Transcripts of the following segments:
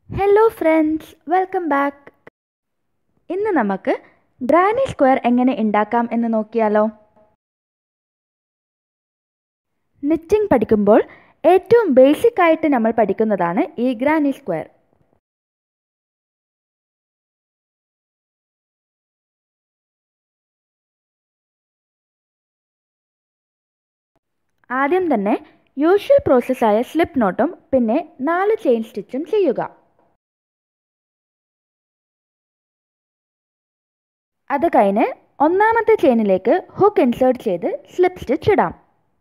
Hello friends welcome back ഇന്ന് നമുക്ക് granny square എങ്ങനെ ഉണ്ടാക്കാം എന്ന് നോക്കിയാലോ നിറ്റിംഗ് പഠിക്കുമ്പോൾ ഏറ്റവും ബേസിക് ആയിട്ട് നമ്മൾ പഠിക്കുന്നതാണ് ഈ ഗ്രാനി സ്ക്വയർ ആദ്യം തന്നെ യൂഷ്വൽ പ്രോസസ്സായ സ്ലിപ്പ് നോട്ടും പിന്നെ നാല് ചെയിൻ സ്റ്റിച്ചും ചെയ്യുക അത് കഴിഞ്ഞ് ഒന്നാമത്തെ ചെയിനിലേക്ക് ഹുക്ക് ഇൻസേർട്ട് ചെയ്ത് സ്ലിപ്പ് സ്റ്റിച്ച് ഇടാം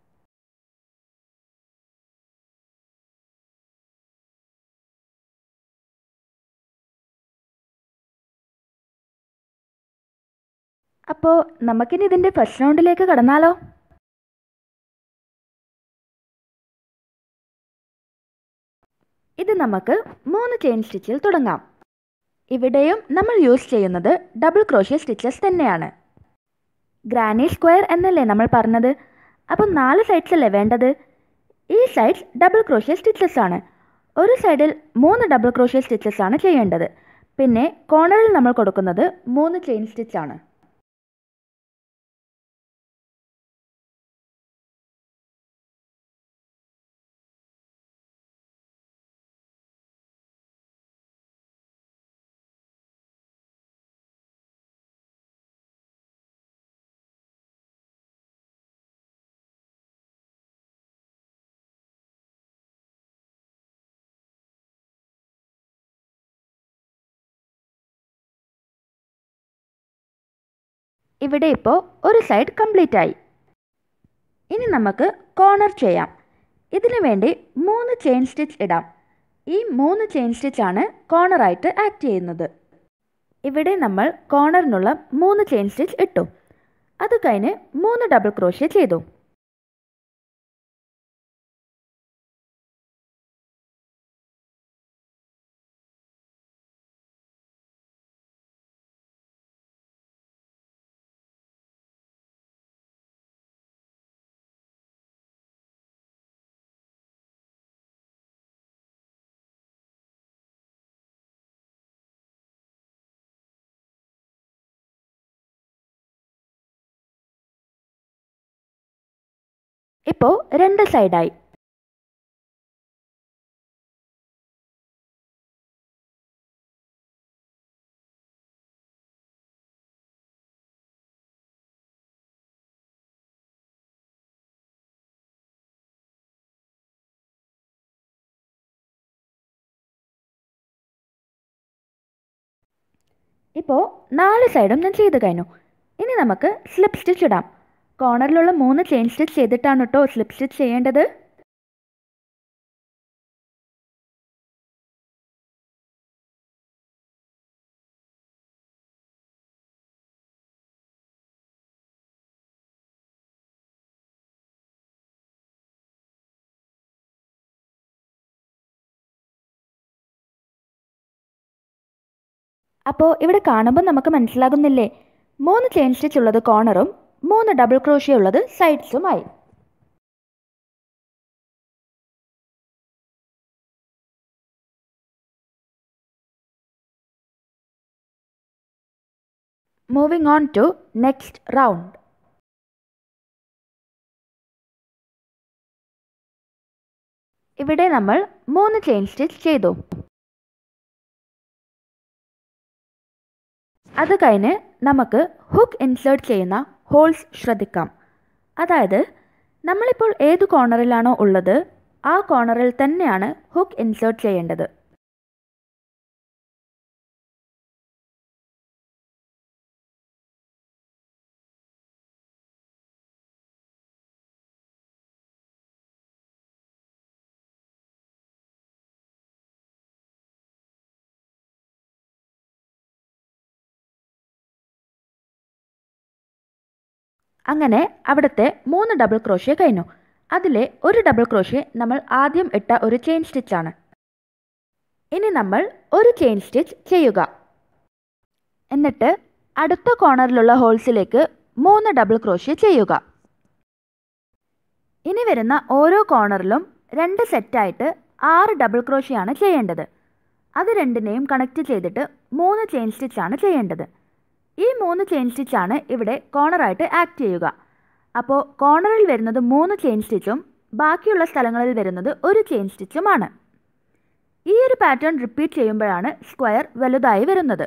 അപ്പോൾ നമുക്കിനി ഇതിൻ്റെ ഫസ്റ്റ് റൗണ്ടിലേക്ക് കടന്നാലോ ഇത് നമുക്ക് മൂന്ന് ചെയിൻ സ്റ്റിച്ചിൽ തുടങ്ങാം ഇവിടെയും നമ്മൾ യൂസ് ചെയ്യുന്നത് ഡബിൾ ക്രോഷ്യ സ്റ്റിച്ചസ് തന്നെയാണ് ഗ്രാനി സ്ക്വയർ എന്നല്ലേ നമ്മൾ പറഞ്ഞത് അപ്പം നാല് സൈഡ്സ് അല്ലേ വേണ്ടത് ഈ സൈഡ്സ് ഡബിൾ ക്രോഷ്യ സ്റ്റിച്ചസ് ആണ് ഒരു സൈഡിൽ മൂന്ന് ഡബിൾ ക്രോഷ്യ സ്റ്റിച്ചസ് ആണ് ചെയ്യേണ്ടത് പിന്നെ കോർണറിൽ നമ്മൾ കൊടുക്കുന്നത് മൂന്ന് ചെയിൻ സ്റ്റിച്ച് ആണ് ഇവിടെ ഇപ്പോൾ ഒരു സൈഡ് കംപ്ലീറ്റ് ആയി ഇനി നമുക്ക് കോർണർ ചെയ്യാം ഇതിനു വേണ്ടി മൂന്ന് ചെയിൻ സ്റ്റിച്ച് ഇടാം ഈ മൂന്ന് ചെയിൻ സ്റ്റിച്ചാണ് കോർണറായിട്ട് ആക്ട് ചെയ്യുന്നത് ഇവിടെ നമ്മൾ കോർണറിനുള്ള മൂന്ന് ചെയിൻ സ്റ്റിച്ച് ഇട്ടു അത് കഴിഞ്ഞ് മൂന്ന് ഡബിൾ ക്രോഷ്യ ചെയ്തു ഇപ്പോൾ രണ്ട് സൈഡായി ഇപ്പോൾ നാല് സൈഡും ഞാൻ ചെയ്ത് കഴിഞ്ഞു ഇനി നമുക്ക് സ്ലിപ്പ് സ്റ്റിച്ച് ഇടാം കോർണറിലുള്ള മൂന്ന് ചെയിൻ സ്റ്റിച്ച് ചെയ്തിട്ടാണ് കേട്ടോ സ്ലിപ്പ് സ്റ്റിച്ച് ചെയ്യേണ്ടത് അപ്പോൾ ഇവിടെ കാണുമ്പോൾ നമുക്ക് മനസ്സിലാകുന്നില്ലേ മൂന്ന് ചെയിൻ സ്റ്റിച്ച് ഉള്ളത് കോർണറും മൂന്ന് ഡബിൾ ക്രോഷ്യ ഉള്ളത് സൈഡ്സുമായി moving on to next round ഇവിടെ നമ്മൾ മൂന്ന് ചെയിൻ സ്റ്റിച്ച് ചെയ്തു അത് കഴിഞ്ഞ് നമുക്ക് ഹുക്ക് ഇൻസേർട്ട് ചെയ്യുന്ന ഹോൾസ് ശ്രദ്ധിക്കാം അതായത് നമ്മളിപ്പോൾ ഏത് കോർണറിലാണോ ഉള്ളത് ആ കോർണറിൽ തന്നെയാണ് ഹുക്ക് ഇൻസേർട്ട് ചെയ്യേണ്ടത് അങ്ങനെ അവിടുത്തെ മൂന്ന് ഡബിൾ ക്രോഷ്യ കഴിഞ്ഞു അതിലെ ഒരു ഡബിൾ ക്രോഷ്യ നമ്മൾ ആദ്യം ഇട്ട ഒരു ചെയിൻ സ്റ്റിച്ചാണ് ഇനി നമ്മൾ ഒരു ചെയിൻ സ്റ്റിച്ച് ചെയ്യുക എന്നിട്ട് അടുത്ത കോർണറിലുള്ള ഹോൾസിലേക്ക് മൂന്ന് ഡബിൾ ക്രോഷ്യ ചെയ്യുക ഇനി വരുന്ന ഓരോ കോർണറിലും രണ്ട് സെറ്റായിട്ട് ആറ് ഡബിൾ ക്രോഷ്യയാണ് ചെയ്യേണ്ടത് അത് രണ്ടിനെയും കണക്ട് ചെയ്തിട്ട് മൂന്ന് ചെയിൻ സ്റ്റിച്ചാണ് ചെയ്യേണ്ടത് ഈ മൂന്ന് ചെയിൻ സ്റ്റിച്ചാണ് ഇവിടെ കോർണറായിട്ട് ആക്ട് ചെയ്യുക അപ്പോൾ കോർണറിൽ വരുന്നത് മൂന്ന് ചെയിൻ സ്റ്റിച്ചും ബാക്കിയുള്ള സ്ഥലങ്ങളിൽ വരുന്നത് ഒരു ചെയിൻ സ്റ്റിച്ചുമാണ് ഈ ഒരു പാറ്റേൺ റിപ്പീറ്റ് ചെയ്യുമ്പോഴാണ് സ്ക്വയർ വലുതായി വരുന്നത്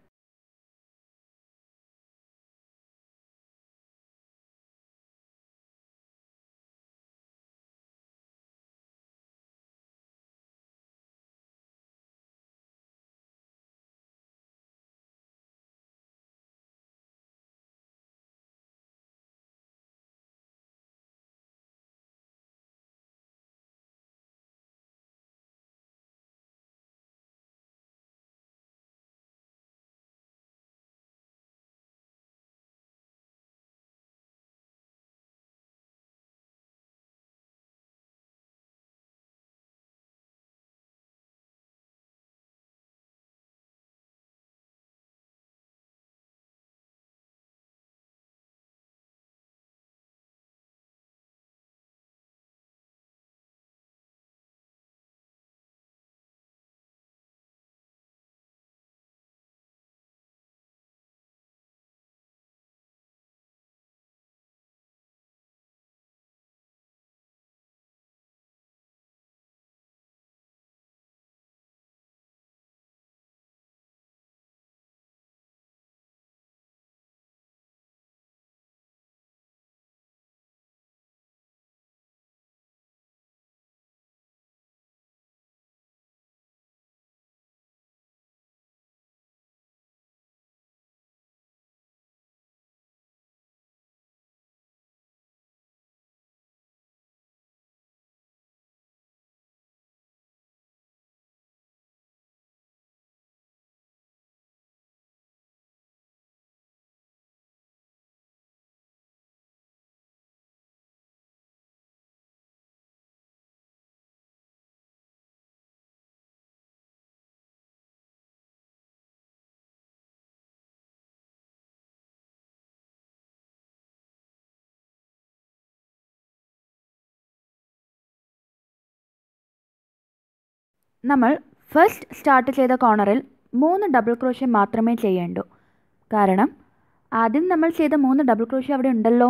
നമ്മൾ ഫസ്റ്റ് സ്റ്റാർട്ട് ചെയ്ത കോർണറിൽ മൂന്ന് ഡബിൾ ക്രോഷ്യ മാത്രമേ ചെയ്യേണ്ടൂ കാരണം ആദ്യം നമ്മൾ ചെയ്ത മൂന്ന് ഡബിൾ ക്രോഷ്യ അവിടെ ഉണ്ടല്ലോ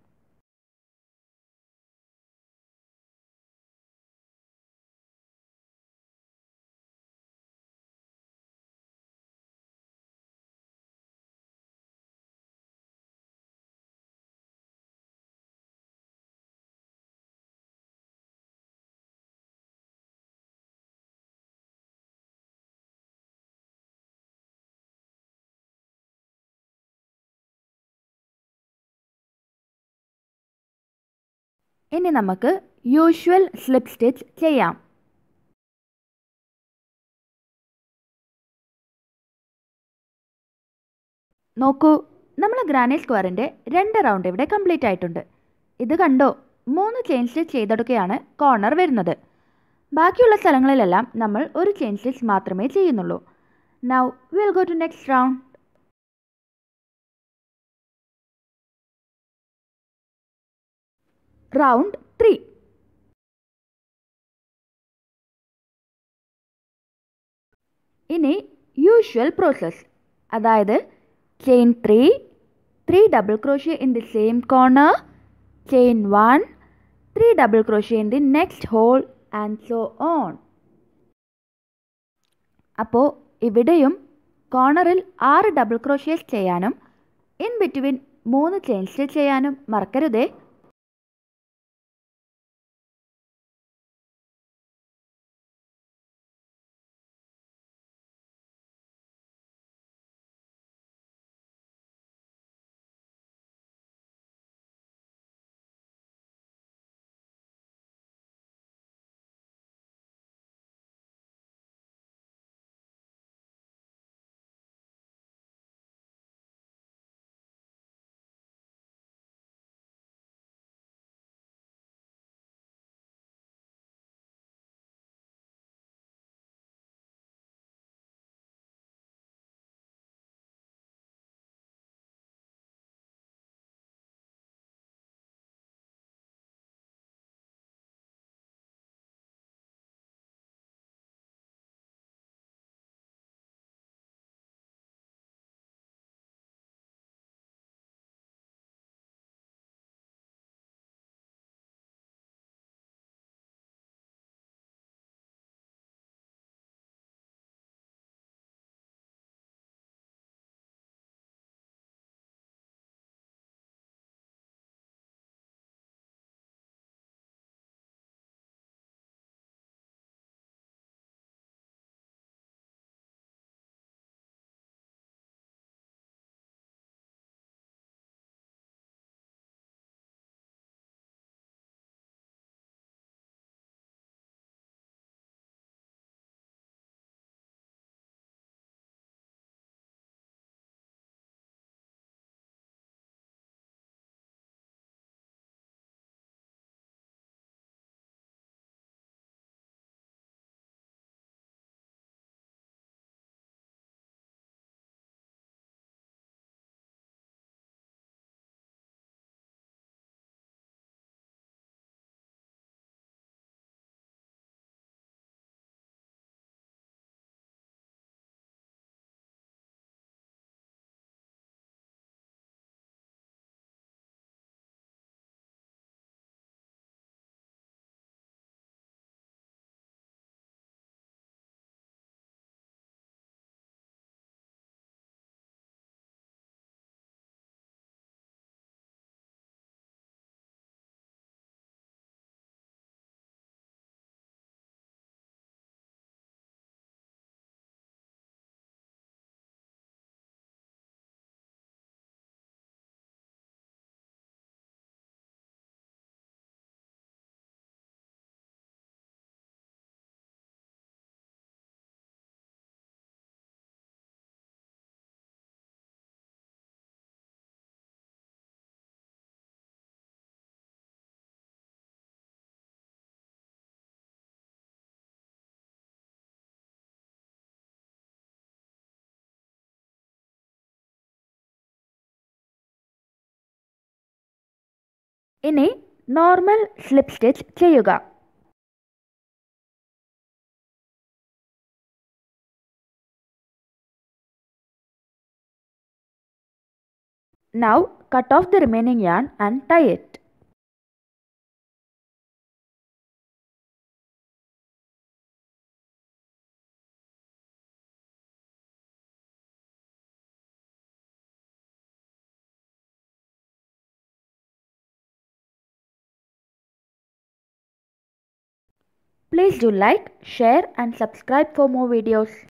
ഇനി നമുക്ക് യൂഷ്വൽ സ്ലിപ്പ് സ്റ്റിച്ച് ചെയ്യാം നോക്കൂ നമ്മൾ ഗ്രാനൈറ്റ് സ്ക്വയറിൻ്റെ രണ്ട് റൗണ്ട് ഇവിടെ കംപ്ലീറ്റ് ആയിട്ടുണ്ട് ഇത് കണ്ടോ മൂന്ന് ചെയിൻ സ്റ്റിച്ച് ചെയ്തെടുക്കുകയാണ് കോർണർ വരുന്നത് ബാക്കിയുള്ള സ്ഥലങ്ങളിലെല്ലാം നമ്മൾ ഒരു ചെയിൻ സ്റ്റിച്ച് മാത്രമേ ചെയ്യുന്നുള്ളൂ now will go to next round round three ഇനി യൂഷ്വൽ പ്രോസസ് അതായത് chain three three double crochet in the same corner chain one three double crochet in the next hole and so on അപ്പോൾ ഇവിടെയും കോർണറിൽ ആറ് double crochets ചെയ്യാനും in between മൂന്ന് chain stitch ചെയ്യാനും മറക്കരുതേ ഇനി നോർമൽ സ്ലിപ്പ് സ്റ്റിച്ച് ചെയ്യുക Now cut off the remaining yarn and tie it. Please do like, share and subscribe for more videos.